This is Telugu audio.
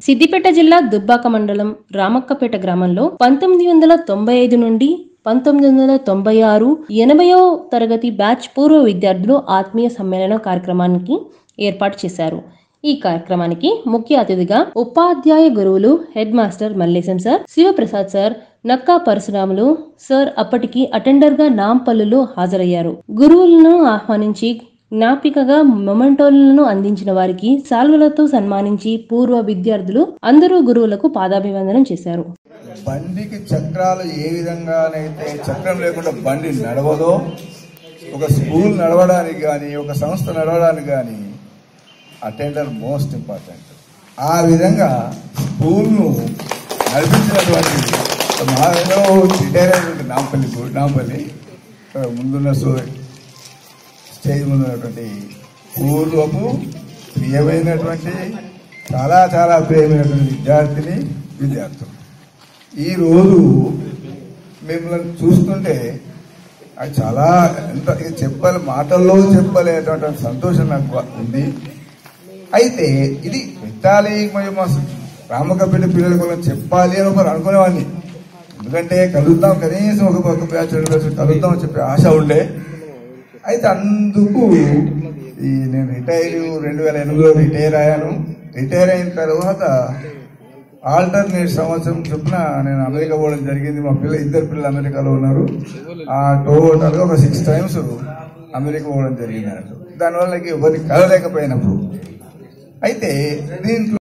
సిద్దిపేట జిల్లా దుబ్బాక మండలం రామక్కపేట గ్రామంలో పంతొమ్మిది వందల తొంభై ఐదు నుండి పంతొమ్మిది వందల తొంభై ఆరు ఎనభైవ తరగతి బ్యాచ్ పూర్వ విద్యార్థులు ఆత్మీయ సమ్మేళన కార్యక్రమానికి ఏర్పాటు చేశారు ఈ కార్యక్రమానికి ముఖ్య అతిథిగా ఉపాధ్యాయ గురువులు head master Mallesham sir Sivaprasad sir Nakka Parasuramulu sir అప్పటికి అటెండర్గా నాంపల్లులో హాజరయ్యారు గురువులను ఆహ్వానించి జ్ఞాపికగా మొమెంటోలను అందించిన వారికి సాల్వలతో సన్మానించి పూర్వ విద్యార్థులు అందరూ గురువులకు పాదాభివందనం చేశారు బండికి చక్రాలు ఏ విధంగానైతే చక్రం లేకుండా బండి నడవదో ఒక స్కూల్ నడవడానికి కానీ ఒక సంస్థ నడవడానికి కానీ అటెండర్ మోస్ట్ ఇంపార్టెంట్ ఆ విధంగా స్కూల్ను నడిపించినటువంటి మా రిటైర్ అయినటువంటి నాంపల్లి నాంపల్లి ఇక్కడ ముందున్న సో- స్టేజ్ ముందు ఉన్నటువంటి పూర్వపు ప్రియమైనటువంటి చాలా చాలా ప్రియమైనటువంటి విద్యార్థిని విద్యార్థులు ఈరోజు మిమ్మల్ని చూస్తుంటే అది చాలా ఎంత ఇది చెప్పాలి మాటల్లో చెప్పలేటువంటి సంతోషం నాకు ఉంది అయితే ఇది పెట్టాలి మరి మా రామకపల్లి పిల్లలకు మనం చెప్పాలి అని ఒకరు అనుకునేవాడిని ఎందుకంటే కలుద్దాం కనీసం ఒక ఒక బ్యాచ్ రెండు బ్యాచ్ కలుద్దాం అని చెప్పే ఆశ ఉండే అయితే అందుకు ఈ నేను రిటైర్ రెండు వేల ఎనిమిదిలో రిటైర్ అయ్యాను రిటైర్ అయిన తర్వాత ఆల్టర్నేట్ సంవత్సరం చొప్పున నేను అమెరికా పోవడం జరిగింది మా పిల్ల ఇద్దరు పిల్లలు అమెరికాలో ఉన్నారు ఆ టోటల్ ఒక సిక్స్ టైమ్స్ అమెరికా పోవడం జరిగింది అన్నట్టు దానివల్ల ఎవరికి కలలేకపోయినప్పుడు అయితే దీంట్లో